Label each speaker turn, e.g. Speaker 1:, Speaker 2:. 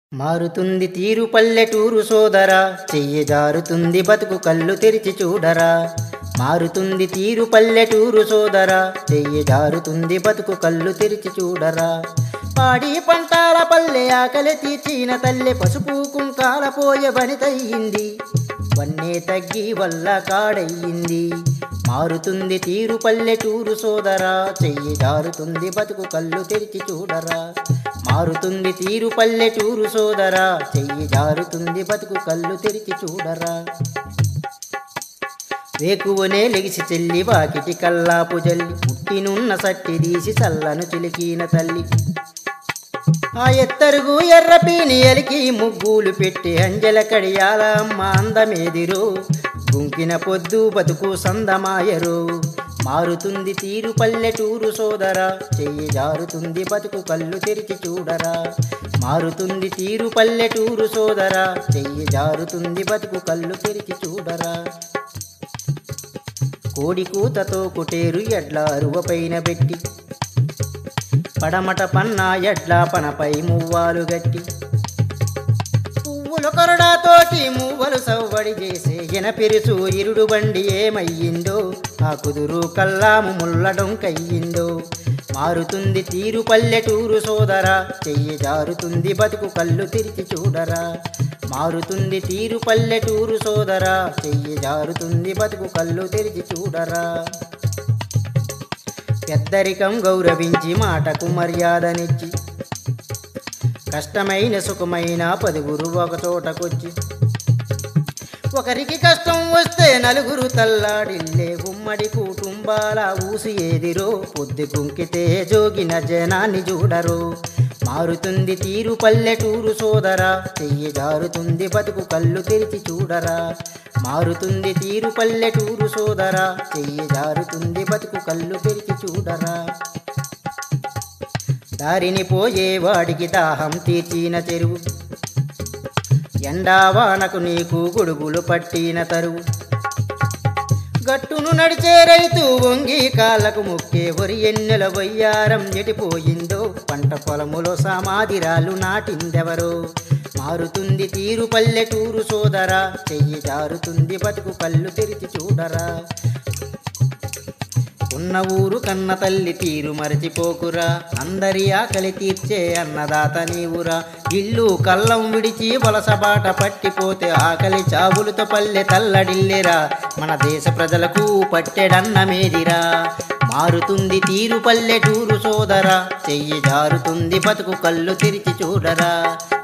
Speaker 1: మారుతుంది తీరు పల్లెటూరు సోదరా చెయ్యి జారుతుంది బతుకు కళ్ళు తెరిచి చూడరా మారుతుంది తీరు పల్లెటూరు సోదరా చెయ్యి జారుతుంది బతుకు కళ్ళు తెరిచి చూడరా పాడి పంటాల పల్లె ఆకలి తీర్చిన తల్లె పసుపు కుంకాల పోయే వనితయ్యింది వన్నే తగ్గి వల్ల కాడయ్యింది మారుతుంది తీరు పల్లెటూరు సోదరా చెయ్యి జారుతుంది బతుకు కళ్ళు తెరిచి చూడరా మారుతుంది తీరు పల్లెటూరు సోదరా చెయ్యి జారుతుంది బతుకు కళ్ళు తెరిచి చూడరా వేకువనే లెగిసి చెల్లి వాకిటి కల్లాపు జల్లి పుట్టినున్న సట్టి తీసి చల్లను చిలికిన తల్లి ఆ ఎత్తరుగు ఎర్రపీని ఎలికి ముగ్గులు పెట్టి అంజల కడియాల అమ్మ అందమేదిరో గుంకిన పొద్దు బతుకు సందమాయరు మారుతుంది తీరు పల్లెటూరు సోదరా చెయ్యి జారుతుంది బతుకు కళ్ళు తెరిచి చూడరా మారుతుంది తీరు పల్లెటూరు సోదరా చెయ్యి జారుతుంది బతుకు కళ్ళు తెరిచి చూడరా కోడి కూతతో కుటేరు ఎడ్ల అరువ పైన పెట్టి పడమట పన్నా ఎడ్ల పనపై మువ్వాలు గట్టి పువ్వుల కొరడాతోటి మువ్వలు సవ్వడి చేసే ఎనపెరుసు ఇరుడు బండి ఏమయ్యిందో ఆ కుదురు కల్లాము ముల్లడం కయ్యిందో మారుతుంది తీరు పల్లెటూరు సోదరా చెయ్యి జారుతుంది బతుకు కళ్ళు తెరిచి చూడరా మారుతుంది తీరు పల్లెటూరు సోదరా చెయ్యి జారుతుంది బతుకు కళ్ళు తెరిచి చూడరా పెద్దరికం గౌరవించి మాటకు మర్యాదనిచ్చి కష్టమైన సుఖమైన పదుగురు ఒక చోటకొచ్చి ఒకరికి కష్టం వస్తే నలుగురు తల్లాడిల్లే ఉమ్మడి కుటుంబాల ఊసి ఏదిరో పొద్దు కుంకితే జోగిన జనాన్ని చూడరు మారుతుంది తీరు పల్లెటూరు సోదరా చెయ్యి జారుతుంది బతుకు కళ్ళు తెరిచి చూడరా మారుతుంది తీరు పల్లెటూరు సోదరా చెయ్యి జారుతుంది బతుకు కళ్ళు తెరిచి చూడరా దారిని పోయేవాడికి దాహం తీర్చిన చెరువు ఎండావానకు నీకు గొడుగులు పట్టిన తరువు గట్టును నడిచే రైతు వంగి కాళ్ళకు ముక్కే వరి ఎన్నెల వయ్యారం ఎటిపోయిందో పంట పొలములో సమాధిరాలు నాటిందెవరో మారుతుంది తీరు పల్లెటూరు సోదరా చెయ్యి జారుతుంది బతుకు కళ్ళు తెరిచి చూడరా ఉన్న ఊరు కన్న తల్లి తీరు మరచిపోకురా అందరి ఆకలి తీర్చే అన్నదాత నీవురా ఇల్లు కల్లం విడిచి వలసబాట పట్టిపోతే ఆకలి చావులతో పల్లె తల్లడిల్లేరా మన దేశ ప్రజలకు పట్టెడన్నమేదిరా మారుతుంది తీరు పల్లెటూరు సోదరా చెయ్యి జారుతుంది బతుకు కళ్ళు తెరిచి చూడరా